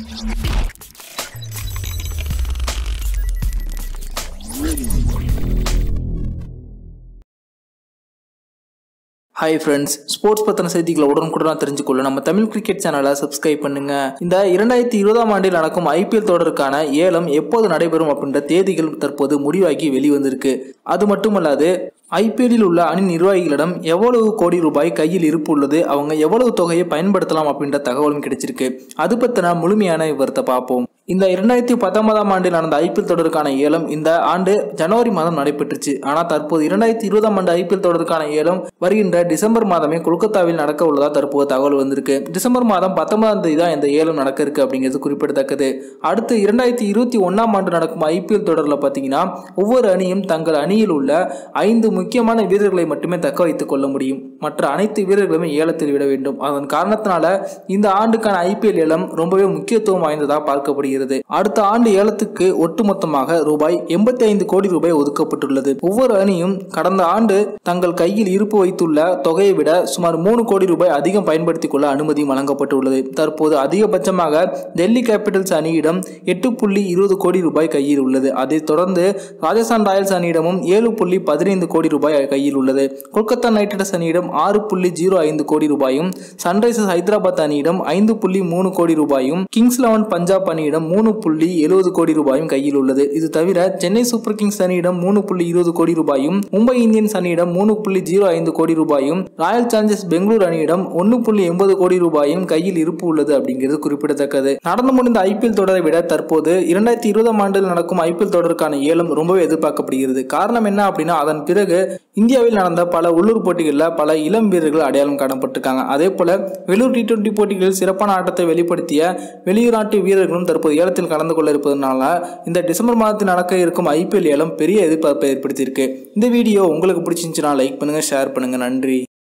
hi friends sports பற்றின செய்திகளை உடனுக்குடன் தெரிஞ்சுக்கொள்ள நம்ம தமிழ் கிரிக்கெட் சேனலை சப்ஸ்கிரைப் பண்ணுங்க இந்த இரண்டாயிரத்தி இருபதாம் ஆண்டில் நடக்கும் ஐபிஎல் தொடருக்கான ஏலம் எப்போது நடைபெறும் அப்படின்ற தேதிகள் தற்போது முடிவாகி வெளிவந்திருக்கு அது மட்டுமல்லாது ஐபிஎல்லில் உள்ள அணி நிர்வாகிகளிடம் எவ்வளவு கோடி ரூபாய் கையில் இருப்பு உள்ளது அவங்க எவ்வளவு தொகையை பயன்படுத்தலாம் அப்படின்ற தகவலும் கிடைச்சிருக்கு அது பற்றின முழுமையான விவரத்தை பார்ப்போம் இந்த இரண்டாயிரத்தி பத்தொன்பதாம் ஆண்டில் நடந்த ஐபிஎல் தொடருக்கான ஏலம் இந்த ஆண்டு ஜனவரி மாதம் நடைபெற்றுச்சு ஆனால் தற்போது இரண்டாயிரத்தி இருபதாம் ஆண்டு ஐபிஎல் தொடருக்கான ஏலம் வருகின்ற டிசம்பர் மாதமே கொல்கத்தாவில் நடக்க உள்ளதா தற்போது தகவல் வந்திருக்கு டிசம்பர் மாதம் பத்தொன்பதாம் தேதி தான் இந்த ஏலம் நடக்க இருக்கு அப்படிங்கிறது குறிப்பிடத்தக்கது அடுத்து இரண்டாயிரத்தி இருபத்தி ஒன்னாம் ஆண்டு நடக்கும் ஐபிஎல் தொடரில் பார்த்தீங்கன்னா ஒவ்வொரு அணியும் தங்கள் அணியில் உள்ள ஐந்து முக்கியமான வீரர்களை மட்டுமே தக்க வைத்துக் கொள்ள முடியும் மற்ற அனைத்து வீரர்களுமே ஏலத்தில் விட வேண்டும் அதன் காரணத்தினால இந்த ஆண்டுக்கான ஐபிஎல் ஏலம் ரொம்பவே முக்கியத்துவம் வாய்ந்ததாக பார்க்கப்படுகிறது அடுத்த ஆண்டு ஏலத்துக்கு ஒட்டுமொத்தமாக ரூபாய் எண்பத்தி ஐந்து கோடி ரூபாய் ஒதுக்கப்பட்டுள்ளது ஒவ்வொரு அணியும் கடந்த ஆண்டு தங்கள் கையில் இருப்பு வைத்துள்ள தொகையை விட சுமார் மூணு கோடி ரூபாய் அதிகம் பயன்படுத்திக் கொள்ள அனுமதி வழங்கப்பட்டுள்ளது தற்போது அதிகபட்சமாக டெல்லி கேபிட்டல்ஸ் அணியிடம் எட்டு புள்ளி இருபது கோடி ரூபாய் கையில் உள்ளது அதைத் தொடர்ந்து ராஜஸ்தான் ராயல்ஸ் அணியிடமும் ஏழு புள்ளி பதினைந்து கோடி ரூபாய் கையில் உள்ளது கொல்கத்தா நைட் ரைடர்ஸ் அணியிடம் ஆறு புள்ளி ஜீரோ ஐந்து கோடி ரூபாயும் சன்ரைசர்ஸ் ஹைதராபாத் அணியிடம் ஐந்து புள்ளி மூணு கோடி ரூபாயும் கிங்ஸ் லெவன் பஞ்சாப் அணியிடம் மூணு புள்ளி எழுபது கோடி ரூபாயும் கையில் உள்ளது இது தவிர சென்னை சூப்பர் கிங்ஸ் அணியிடம் மூணு புள்ளி இருபது கோடி ரூபாயும் மும்பை இந்தியன்ஸ் அணியிடம் மூணு புள்ளி ஜீரோ ஐந்து கோடி ரூபாயும் ராயல் சேலஞ்சர்ஸ் பெங்களூர் அணியிடம் ஒன்னு புள்ளி எண்பது கோடி ரூபாயும் கையில் இருப்பு உள்ளது அப்படிங்கிறது குறிப்பிடத்தக்கது நடந்து முடிந்த ஐபிஎல் தொடரை விட தற்போது இரண்டாயிரத்தி இருபதாம் ஆண்டில் நடக்கும் ஐபிஎல் தொடருக்கான ஏலம் ரொம்பவே எதிர்பார்க்கப்படுகிறது காரணம் என்ன அப்படின்னா அதன் பிறகு இந்தியாவில் நடந்த பல உள்ளூர் போட்டிகளில் பல இளம் வீரர்கள் அடையாளம் காணப்பட்டிருக்காங்க அதே போல வெளியூர் டி டுவெண்டி போட்டிகளில் சிறப்பான ஆட்டத்தை வெளிப்படுத்திய வெளிநாட்டு வீரர்களும் தற்போது ஏலத்தில் கலந்து கொள்ள இருப்பதனால இந்த டிசம்பர் மாதத்தில் நடக்க இருக்கும் ஐபிஎல் ஏலம் பெரிய எதிர்பார்ப்பை ஏற்படுத்தியிருக்கு இந்த வீடியோ உங்களுக்கு பிடிச்சிருந்துச்சுன்னா லைக் பண்ணுங்க ஷேர் பண்ணுங்க நன்றி